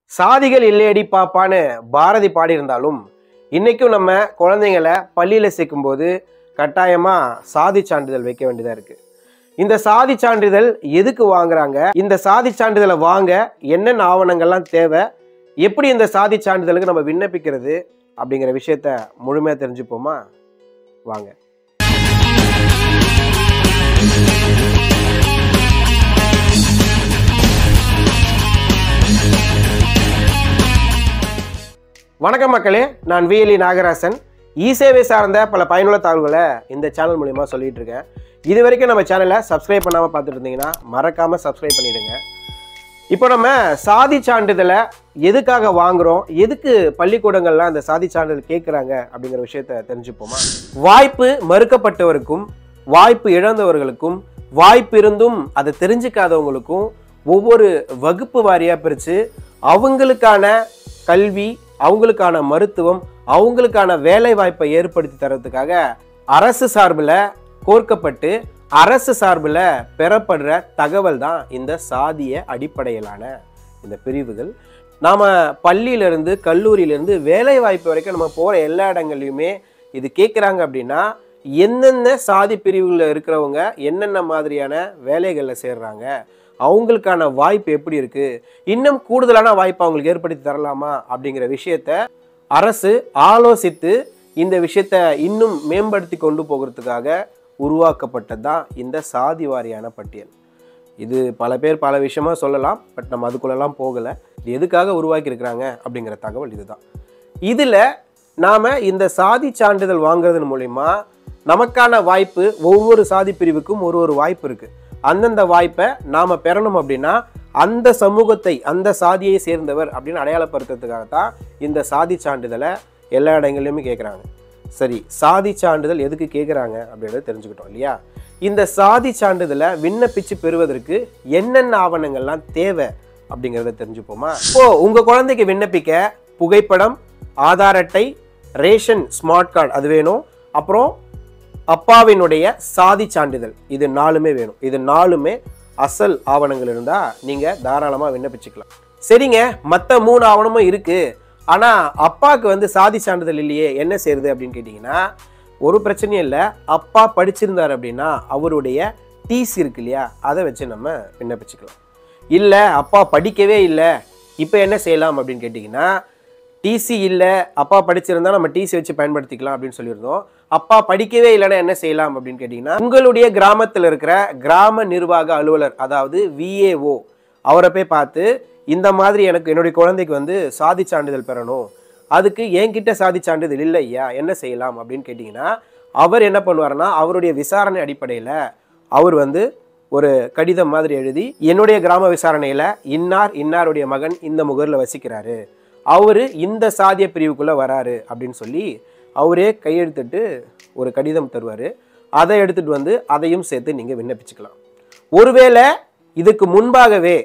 சாதிகள் இல்லையடி பாப்பான்னு பாரதி பாடியிருந்தாலும் இன்னைக்கும் நம்ம குழந்தைங்களை பள்ளியில சேர்க்கும்போது கட்டாயமா சாதி சான்றிதழ் வைக்க வேண்டியதா இருக்கு இந்த சாதி சான்றிதழ் எதுக்கு வாங்குறாங்க இந்த சாதி சான்றிதழை வாங்க என்னென்ன ஆவணங்கள்லாம் தேவை எப்படி இந்த சாதி சான்றிதழுக்கு நம்ம விண்ணப்பிக்கிறது அப்படிங்கிற விஷயத்த முழுமையாக தெரிஞ்சுப்போமா வாங்க வணக்கம் மக்களே நான் விஎல்இ நாகராசன் இ சேவை சார்ந்த பல பயனுள்ள தகவல்களை இந்த சேனல் மூலியமா சொல்லிட்டு இருக்கேன் இது வரைக்கும் நம்ம சேனலை சப்ஸ்கிரைப் பண்ணாமல் பார்த்துட்டு இருந்தீங்கன்னா மறக்காம சப்ஸ்கிரைப் பண்ணிடுங்க இப்போ நம்ம சாதி சான்றிதழை எதுக்காக வாங்குறோம் எதுக்கு பள்ளிக்கூடங்கள்ல அந்த சாதி சான்றிதழ் கேட்குறாங்க அப்படிங்கிற விஷயத்த தெரிஞ்சுப்போமா வாய்ப்பு மறுக்கப்பட்டவருக்கும் வாய்ப்பு இழந்தவர்களுக்கும் வாய்ப்பு இருந்தும் அதை தெரிஞ்சுக்காதவங்களுக்கும் ஒவ்வொரு வகுப்பு வாரியாக பிரித்து அவங்களுக்கான கல்வி அவங்களுக்கான மருத்துவம் அவங்களுக்கான வேலை வாய்ப்பை ஏற்படுத்தி தரதுக்காக அரசு சார்பில் கோர்க்கப்பட்டு அரசு சார்பில் பெறப்படுற தகவல் தான் இந்த சாதிய அடிப்படையிலான இந்த பிரிவுகள் நாம் பள்ளியிலேருந்து கல்லூரியிலேருந்து வேலை வாய்ப்பு வரைக்கும் நம்ம போகிற எல்லா இடங்கள்லையுமே இது கேட்குறாங்க அப்படின்னா என்னென்ன சாதி பிரிவுகளில் இருக்கிறவங்க என்னென்ன மாதிரியான வேலைகளில் சேர்றாங்க அவங்களுக்கான வாய்ப்பு எப்படி இருக்கு இன்னும் கூடுதலான வாய்ப்பு அவங்களுக்கு ஏற்படுத்தி தரலாமா அப்படிங்கிற விஷயத்த அரசு ஆலோசித்து இந்த விஷயத்த இன்னும் மேம்படுத்தி கொண்டு போகிறதுக்காக உருவாக்கப்பட்டது தான் இந்த சாதி வாரியான பட்டியல் இது பல பேர் பல விஷயமா சொல்லலாம் பட் நம்ம அதுக்குள்ளெல்லாம் போகலை இது எதுக்காக உருவாக்கி இருக்கிறாங்க அப்படிங்கிற தகவல் இதுதான் இதில் நாம் இந்த சாதி சான்றிதழ் வாங்குறதன் மூலிமா நமக்கான வாய்ப்பு ஒவ்வொரு சாதி பிரிவுக்கும் ஒரு ஒரு வாய்ப்பு இருக்குது அந்தந்த வாய்ப்பை நாம் பெறணும் அப்படின்னா அந்த சமூகத்தை அந்த சாதியை சேர்ந்தவர் அப்படின்னு அடையாளப்படுத்துறதுக்காக தான் இந்த சாதி சான்றிதழை எல்லா இடங்கள்லையுமே கேட்குறாங்க சரி சாதி சான்றிதழ் எதுக்கு கேட்குறாங்க அப்படின்றத தெரிஞ்சுக்கிட்டோம் இல்லையா இந்த சாதி சான்றிதழை விண்ணப்பிச்சு பெறுவதற்கு என்னென்ன ஆவணங்கள்லாம் தேவை அப்படிங்கிறத தெரிஞ்சுப்போமா இப்போ உங்கள் குழந்தைக்கு விண்ணப்பிக்க புகைப்படம் ஆதார் அட்டை ரேஷன் ஸ்மார்ட் கார்டு அது வேணும் அப்புறம் அப்பாவினுடைய சாதி சான்றிதழ் இது நாலுமே வேணும் இது நாலுமே அசல் ஆவணங்கள் இருந்தால் நீங்கள் தாராளமாக விண்ணப்பிச்சுக்கலாம் சரிங்க மற்ற மூணு ஆவணமும் இருக்குது ஆனால் அப்பாவுக்கு வந்து சாதி சான்றிதழ் இல்லையே என்ன செய்யுது அப்படின்னு கேட்டிங்கன்னா ஒரு பிரச்சனையும் இல்லை அப்பா படிச்சிருந்தார் அப்படின்னா அவருடைய டிசி இருக்கு இல்லையா அதை வச்சு நம்ம விண்ணப்பிச்சுக்கலாம் இல்லை அப்பா படிக்கவே இல்லை இப்போ என்ன செய்யலாம் அப்படின்னு கேட்டிங்கன்னா டிசி இல்லை அப்பா படிச்சிருந்தா நம்ம டிசி வச்சு பயன்படுத்திக்கலாம் அப்படின்னு சொல்லியிருந்தோம் அப்பா படிக்கவே இல்லைன்னா என்ன செய்யலாம் அப்படின்னு கேட்டிங்கன்னா உங்களுடைய கிராமத்தில் இருக்கிற கிராம நிர்வாக அலுவலர் அதாவது விஏஓ அவரை போய் பார்த்து இந்த மாதிரி எனக்கு என்னுடைய குழந்தைக்கு வந்து சாதி சான்றிதழ் பெறணும் அதுக்கு என்கிட்ட சாதி சான்றிதழ் இல்லை ஐயா என்ன செய்யலாம் அப்படின்னு கேட்டிங்கன்னா அவர் என்ன பண்ணுவாருன்னா அவருடைய விசாரணை அடிப்படையில் அவர் வந்து ஒரு கடிதம் மாதிரி எழுதி என்னுடைய கிராம விசாரணையில் இன்னார் இன்னாருடைய மகன் இந்த முகரில் வசிக்கிறாரு அவர் இந்த சாதிய பிரிவுக்குள்ளே வராரு அப்படின்னு சொல்லி அவரே கையெழுத்திட்டு ஒரு கடிதம் தருவார் அதை எடுத்துகிட்டு வந்து அதையும் சேர்த்து நீங்கள் விண்ணப்பிச்சுக்கலாம் ஒருவேளை இதுக்கு முன்பாகவே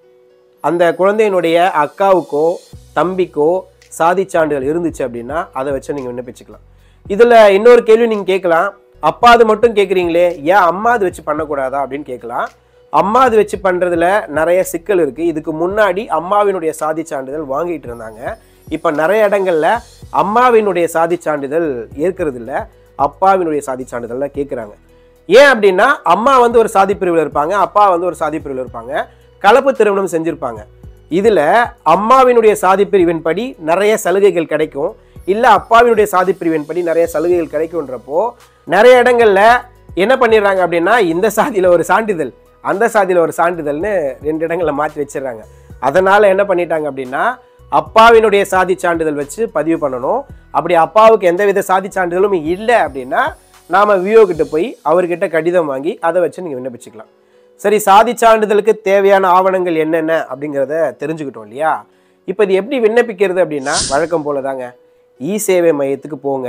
அந்த குழந்தையினுடைய அக்காவுக்கோ தம்பிக்கோ சாதி சான்றிதழ் இருந்துச்சு அப்படின்னா அதை வச்சு நீங்கள் விண்ணப்பிச்சுக்கலாம் இதில் இன்னொரு கேள்வி நீங்கள் கேட்கலாம் அப்பா அது மட்டும் கேட்குறீங்களே ஏன் அம்மா அது வச்சு பண்ணக்கூடாதா அப்படின்னு கேட்கலாம் அம்மா அது வச்சு பண்ணுறதுல நிறைய சிக்கல் இருக்குது இதுக்கு முன்னாடி அம்மாவினுடைய சாதி சான்றிதழ் வாங்கிட்டு இருந்தாங்க இப்போ நிறைய இடங்கள்ல அம்மாவினுடைய சாதி சான்றிதழ் ஏற்கிறது இல்லை அப்பாவினுடைய சாதி சான்றிதழ் கேட்குறாங்க ஏன் அப்படின்னா அம்மா வந்து ஒரு சாதி பிரிவில் இருப்பாங்க அப்பா வந்து ஒரு சாதி பிரிவில் இருப்பாங்க கலப்பு திருமணம் செஞ்சுருப்பாங்க இதில் அம்மாவினுடைய சாதி பிரிவின்படி நிறைய சலுகைகள் கிடைக்கும் இல்லை அப்பாவினுடைய சாதி பிரிவின்படி நிறைய சலுகைகள் கிடைக்கும்ன்றப்போ நிறைய இடங்கள்ல என்ன பண்ணிடுறாங்க அப்படின்னா இந்த சாதியில் ஒரு சான்றிதழ் அந்த சாதியில் ஒரு சான்றிதழ்னு ரெண்டு இடங்களில் மாற்றி வச்சிடுறாங்க அதனால் என்ன பண்ணிட்டாங்க அப்படின்னா அப்பாவினுடைய சாதி சான்றிதழ் வச்சு பதிவு பண்ணணும் அப்படி அப்பாவுக்கு எந்தவித சாதி சான்றிதழும் இல்லை அப்படின்னா நாம் விஓ கிட்ட போய் அவர்கிட்ட கடிதம் வாங்கி அதை வச்சு நீங்கள் விண்ணப்பிச்சுக்கலாம் சரி சாதி சான்றிதழுக்கு தேவையான ஆவணங்கள் என்னென்ன அப்படிங்கிறத தெரிஞ்சுக்கிட்டோம் இல்லையா இப்போ இது எப்படி விண்ணப்பிக்கிறது அப்படின்னா வழக்கம் போல தாங்க இ சேவை மையத்துக்கு போங்க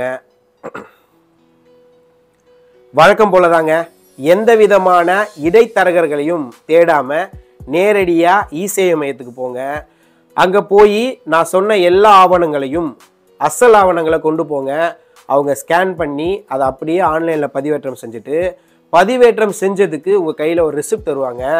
வழக்கம் போல தாங்க எந்த விதமான இடைத்தரகர்களையும் தேடாம நேரடியாக இ சேவை மையத்துக்கு போங்க அங்கே போய் நான் சொன்ன எல்லா ஆவணங்களையும் அசல் ஆவணங்களை கொண்டு போங்க அவங்க ஸ்கேன் பண்ணி அதை அப்படியே ஆன்லைனில் பதிவேற்றம் செஞ்சுட்டு பதிவேற்றம் செஞ்சதுக்கு உங்கள் கையில் ஒரு ரிசிப்ட் தருவாங்க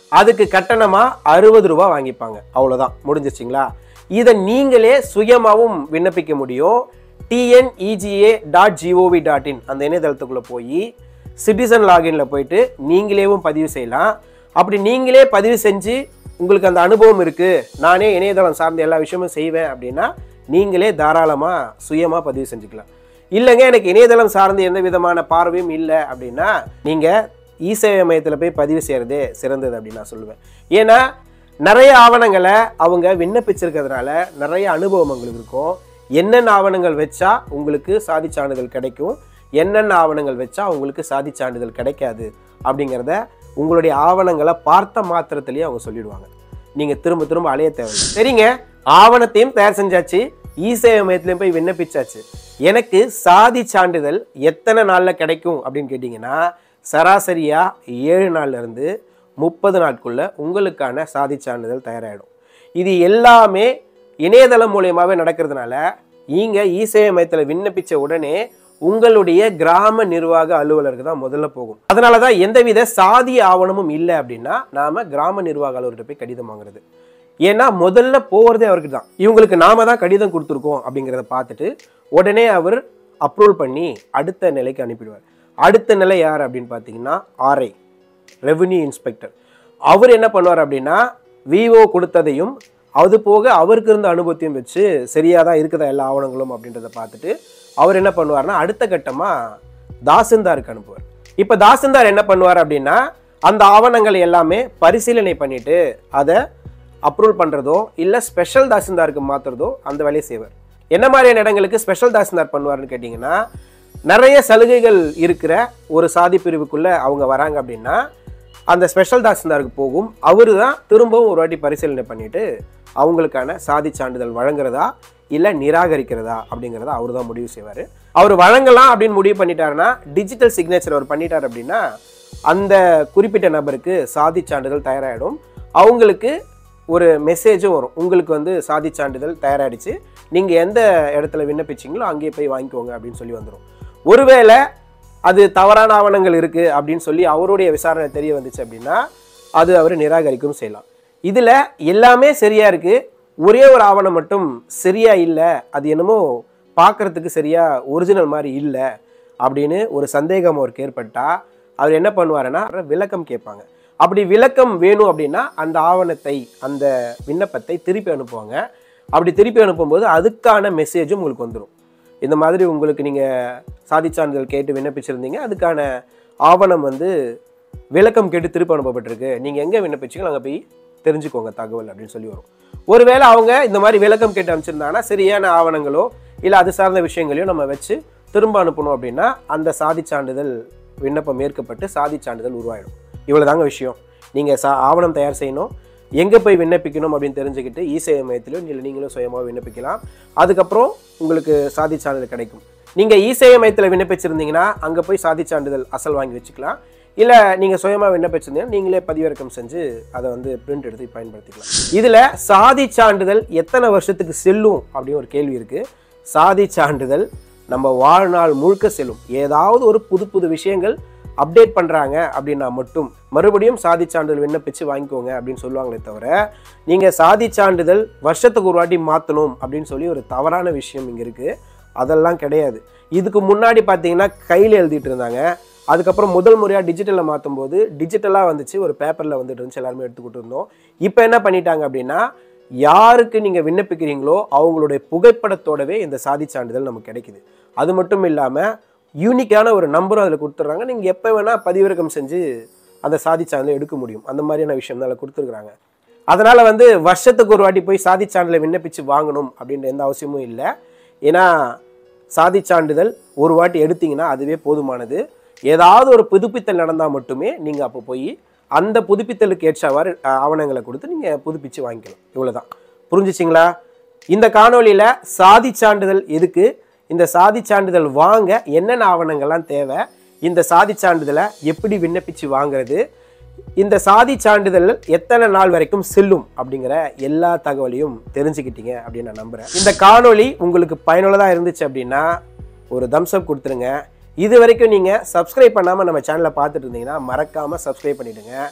அதுக்கு கட்டணமாக அறுபது ரூபா வாங்கிப்பாங்க அவ்வளோதான் முடிஞ்சிச்சிங்களா இதை நீங்களே சுயமாகவும் விண்ணப்பிக்க முடியும் TNEGA dot gov dot in அந்த இணையதளத்துக்குள்ளே போய் சிட்டிசன் லாகின்ல போயிட்டு நீங்களேவும் பதிவு செய்யலாம் அப்படி நீங்களே பதிவு செஞ்சு உங்களுக்கு அந்த அனுபவம் இருக்குது நானே இணையதளம் சார்ந்த எல்லா விஷயமும் செய்வேன் அப்படின்னா நீங்களே தாராளமாக சுயமாக பதிவு செஞ்சுக்கலாம் இல்லைங்க எனக்கு இணையதளம் சார்ந்து எந்த விதமான பார்வையும் இல்லை அப்படின்னா நீங்கள் இ சேவை மையத்தில் போய் பதிவு செய்கிறதே சிறந்தது அப்படின்னு நான் சொல்லுவேன் ஏன்னா நிறைய ஆவணங்களை அவங்க விண்ணப்பிச்சிருக்கிறதுனால நிறைய அனுபவம் உங்களுக்கு இருக்கும் என்னென்ன ஆவணங்கள் வச்சா உங்களுக்கு சாதி சான்றிதழ் கிடைக்கும் என்னென்ன ஆவணங்கள் வச்சா உங்களுக்கு சாதி சான்றிதழ் கிடைக்காது அப்படிங்கிறத உங்களுடைய ஆவணங்களை பார்த்த மாத்திரத்திலேயே அவங்க சொல்லிடுவாங்க நீங்கள் திரும்ப திரும்ப அலைய தேவையில்லை சரிங்க ஆவணத்தையும் தயார் செஞ்சாச்சு இ சேவை மையத்திலையும் போய் விண்ணப்பிச்சாச்சு எனக்கு சாதி சான்றிதழ் எத்தனை நாளில் கிடைக்கும் அப்படின்னு கேட்டிங்கன்னா சராசரியாக ஏழு நாள்ல இருந்து முப்பது நாட்குள்ள உங்களுக்கான சாதி சான்றிதழ் தயாராகிடும் இது எல்லாமே இணையதளம் மூலியமாகவே நடக்கிறதுனால நீங்கள் இ சேவை மையத்தில் விண்ணப்பித்த உடனே உங்களுடைய கிராம நிர்வாக அலுவலருக்கு தான் முதல்ல போகும் அதனால தான் எந்தவித சாதி ஆவணமும் இல்லை அப்படின்னா நாம கிராம நிர்வாக அலுவலர்கிட்ட போய் கடிதம் வாங்குறது ஏன்னா முதல்ல போகிறதே அவருக்கு தான் இவங்களுக்கு நாம தான் கடிதம் கொடுத்துருக்கோம் அப்படிங்கிறத பார்த்துட்டு உடனே அவர் அப்ரூவல் பண்ணி அடுத்த நிலைக்கு அனுப்பிடுவார் அடுத்த நிலை யார் அப்படின்னு பார்த்தீங்கன்னா ஆர்ஐ ரெவென்யூ இன்ஸ்பெக்டர் அவர் என்ன பண்ணுவார் அப்படின்னா விஓ கொடுத்ததையும் அது போக அவருக்கு இருந்த அனுபவத்தையும் வச்சு சரியாக தான் இருக்குதா எல்லா ஆவணங்களும் அப்படின்றத பார்த்துட்டு அவர் என்ன பண்ணுவார்னா அடுத்த கட்டமாக தாசில்தாருக்கு அனுப்புவார் இப்போ தாசில்தார் என்ன பண்ணுவார் அப்படின்னா அந்த ஆவணங்கள் எல்லாமே பரிசீலனை பண்ணிட்டு அதை அப்ரூவல் பண்ணுறதோ இல்லை ஸ்பெஷல் தாசில்தாருக்கு மாற்றுறதோ அந்த வேலையை செய்வார் என்ன மாதிரியான இடங்களுக்கு ஸ்பெஷல் தாசில்தார் பண்ணுவார்னு கேட்டிங்கன்னா நிறைய சலுகைகள் இருக்கிற ஒரு சாதி பிரிவுக்குள்ளே அவங்க வராங்க அப்படின்னா அந்த ஸ்பெஷல் தாசில்தாருக்கு போகும் அவரு தான் திரும்பவும் ஒரு வாட்டி பரிசீலனை பண்ணிட்டு அவங்களுக்கான சாதி சான்றிதழ் வழங்குறதா இல்லை நிராகரிக்கிறதா அப்படிங்கிறத அவர் தான் முடிவு செய்வார் அவர் வழங்கலாம் அப்படின்னு முடிவு பண்ணிட்டாருன்னா டிஜிட்டல் சிக்னேச்சர் அவர் பண்ணிட்டார் அப்படின்னா அந்த குறிப்பிட்ட நபருக்கு சாதி சான்றிதழ் தயாராகிடும் அவங்களுக்கு ஒரு மெசேஜும் வரும் உங்களுக்கு வந்து சாதி சான்றிதழ் தயாராகிடுச்சு நீங்கள் எந்த இடத்துல விண்ணப்பிச்சீங்களோ அங்கேயே போய் வாங்கிக்கோங்க அப்படின்னு சொல்லி வந்துடும் ஒருவேளை அது தவறான ஆவணங்கள் இருக்குது அப்படின்னு சொல்லி அவருடைய விசாரணை தெரிய வந்துச்சு அப்படின்னா அது அவர் நிராகரிக்கவும் செய்யலாம் இதில் எல்லாமே சரியாக இருக்குது ஒரே ஒரு ஆவணம் மட்டும் சரியா இல்லை அது என்னமோ பார்க்கறதுக்கு சரியா ஒரிஜினல் மாதிரி இல்லை அப்படின்னு ஒரு சந்தேகம் அவருக்கு ஏற்பட்டால் அவர் என்ன பண்ணுவாருன்னா விளக்கம் கேட்பாங்க அப்படி விளக்கம் வேணும் அப்படின்னா அந்த ஆவணத்தை அந்த விண்ணப்பத்தை திருப்பி அனுப்புவாங்க அப்படி திருப்பி அனுப்பும்போது அதுக்கான மெசேஜும் உங்களுக்கு வந்துடும் இந்த மாதிரி உங்களுக்கு நீங்கள் சாதி சான்றிதழ் கேட்டு விண்ணப்பிச்சிருந்தீங்க அதுக்கான ஆவணம் வந்து விளக்கம் கேட்டு திருப்பி அனுப்பப்பட்டிருக்கு நீங்கள் எங்கே விண்ணப்பிச்சீங்களோ அங்கே போய் தெரிஞ்சுக்கோங்க தகவல் அப்படின்னு சொல்லி வரும் ஒருவேளை அவங்க இந்த மாதிரி விளக்கம் கேட்டு அனுப்பிச்சிருந்தாங்கன்னா சரியான ஆவணங்களோ இல்லை அது சார்ந்த விஷயங்களையும் நம்ம வச்சு திரும்ப அனுப்பணும் அப்படின்னா அந்த சாதி சான்றிதழ் விண்ணப்பம் ஏற்கப்பட்டு சாதி சான்றிதழ் உருவாயிடும் இவ்வளோதாங்க விஷயம் நீங்கள் சா ஆவணம் தயார் செய்யணும் எங்கே போய் விண்ணப்பிக்கணும் அப்படின்னு தெரிஞ்சுக்கிட்டு இ சேவை மையத்திலும் இல்லை நீங்களும் சுயமாக விண்ணப்பிக்கலாம் அதுக்கப்புறம் உங்களுக்கு சாதி சான்றிதழ் கிடைக்கும் நீங்கள் இ சேவை மையத்தில் விண்ணப்பிச்சிருந்தீங்கன்னா அங்கே போய் சாதி சான்றிதழ் அசல் வாங்கி வச்சுக்கலாம் இல்லை நீங்கள் சுயமாக விண்ணப்பிச்சிருந்தீங்கன்னா நீங்களே பதிவிறக்கம் செஞ்சு அதை வந்து பிரிண்ட் எடுத்து பயன்படுத்திக்கலாம் இதில் சாதி சான்றிதழ் எத்தனை வருஷத்துக்கு செல்லும் அப்படின்னு ஒரு கேள்வி இருக்குது சாதி சான்றிதழ் நம்ம வாழ்நாள் முழுக்க செல்லும் ஏதாவது ஒரு புது புது விஷயங்கள் அப்டேட் பண்ணுறாங்க அப்படின்னா மட்டும் மறுபடியும் சாதி சான்றிதழ் விண்ணப்பிச்சு வாங்கிக்கோங்க அப்படின்னு சொல்லுவாங்களே தவிர நீங்கள் சாதி சான்றிதழ் வருஷத்துக்கு ஒரு வாட்டி மாற்றணும் அப்படின்னு சொல்லி ஒரு தவறான விஷயம் இங்கே இருக்குது அதெல்லாம் கிடையாது இதுக்கு முன்னாடி பார்த்தீங்கன்னா கையில் எழுதிட்டு இருந்தாங்க அதுக்கப்புறம் முதல் முறையாக டிஜிட்டலில் மாற்றும் போது டிஜிட்டலாக வந்துச்சு ஒரு பேப்பரில் வந்துட்டு இருந்துச்சு எல்லாருமே எடுத்துக்கிட்டு இருந்தோம் இப்போ என்ன பண்ணிட்டாங்க அப்படின்னா யாருக்கு நீங்கள் விண்ணப்பிக்கிறீங்களோ அவங்களுடைய புகைப்படத்தோடவே இந்த சாதி சான்றிதழ் நமக்கு கிடைக்குது அது மட்டும் இல்லாமல் யூனிக்கான ஒரு நம்பரும் அதில் கொடுத்துட்றாங்க நீங்கள் எப்போ வேணால் பதிவிறக்கம் செஞ்சு அந்த சாதி சான்றிதழ் எடுக்க முடியும் அந்த மாதிரியான விஷயம் தான் அதில் கொடுத்துருக்குறாங்க அதனால் வந்து வருஷத்துக்கு ஒரு வாட்டி போய் சாதி சான்றிதழை விண்ணப்பிச்சு வாங்கணும் அப்படின்ற எந்த அவசியமும் இல்லை ஏன்னா சாதி சான்றிதழ் ஒரு வாட்டி எடுத்தீங்கன்னா அதுவே போதுமானது ஏதாவது ஒரு புதுப்பித்தல் நடந்தால் மட்டுமே நீங்கள் அப்போ போய் அந்த புதுப்பித்தலுக்கு ஏற்றவாறு அஹ், ஆவணங்களை கொடுத்து நீங்கள் புதுப்பிச்சு வாங்கிக்கலாம் இவ்வளவுதான் புரிஞ்சுச்சிங்களா இந்த காணொளியில் சாதி சான்றிதழ் எதுக்கு இந்த சாதி சான்றிதழ் வாங்க என்னென்ன ஆவணங்கள்லாம் தேவை இந்த சாதி சான்றிதழை எப்படி விண்ணப்பிச்சு வாங்குறது இந்த சாதி சான்றிதழ் எத்தனை நாள் வரைக்கும் செல்லும் அப்படிங்கிற எல்லா தகவலையும் தெரிஞ்சுக்கிட்டீங்க அப்படின்னு நான் நம்புறேன் இந்த காணொளி உங்களுக்கு பயனுள்ளதாக இருந்துச்சு அப்படின்னா ஒரு தம்ஸ் அப் கொடுத்துருங்க இது வரைக்கும் நீங்கள் சப்ஸ்கிரைப் பண்ணாமல் நம்ம சேனலை பார்த்துட்டு இருந்தீங்கன்னா மறக்காமல் சப்ஸ்கிரைப் பண்ணிவிடுங்க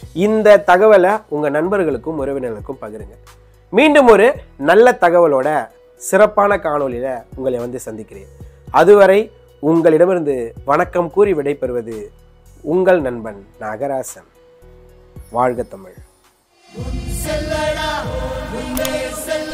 இந்த தகவலை உங்கள் நண்பர்களுக்கும் உறவினர்களுக்கும் பகிருங்க மீண்டும் ஒரு நல்ல தகவலோட சிறப்பான காணொளியில் உங்களை வந்து சந்திக்கிறேன் அதுவரை உங்களிடமிருந்து வணக்கம் கூறி விடைபெறுவது உங்கள் நண்பன் நாகராசன் வாழ்க தமிழ் செல்லடா முன்னே செல்ல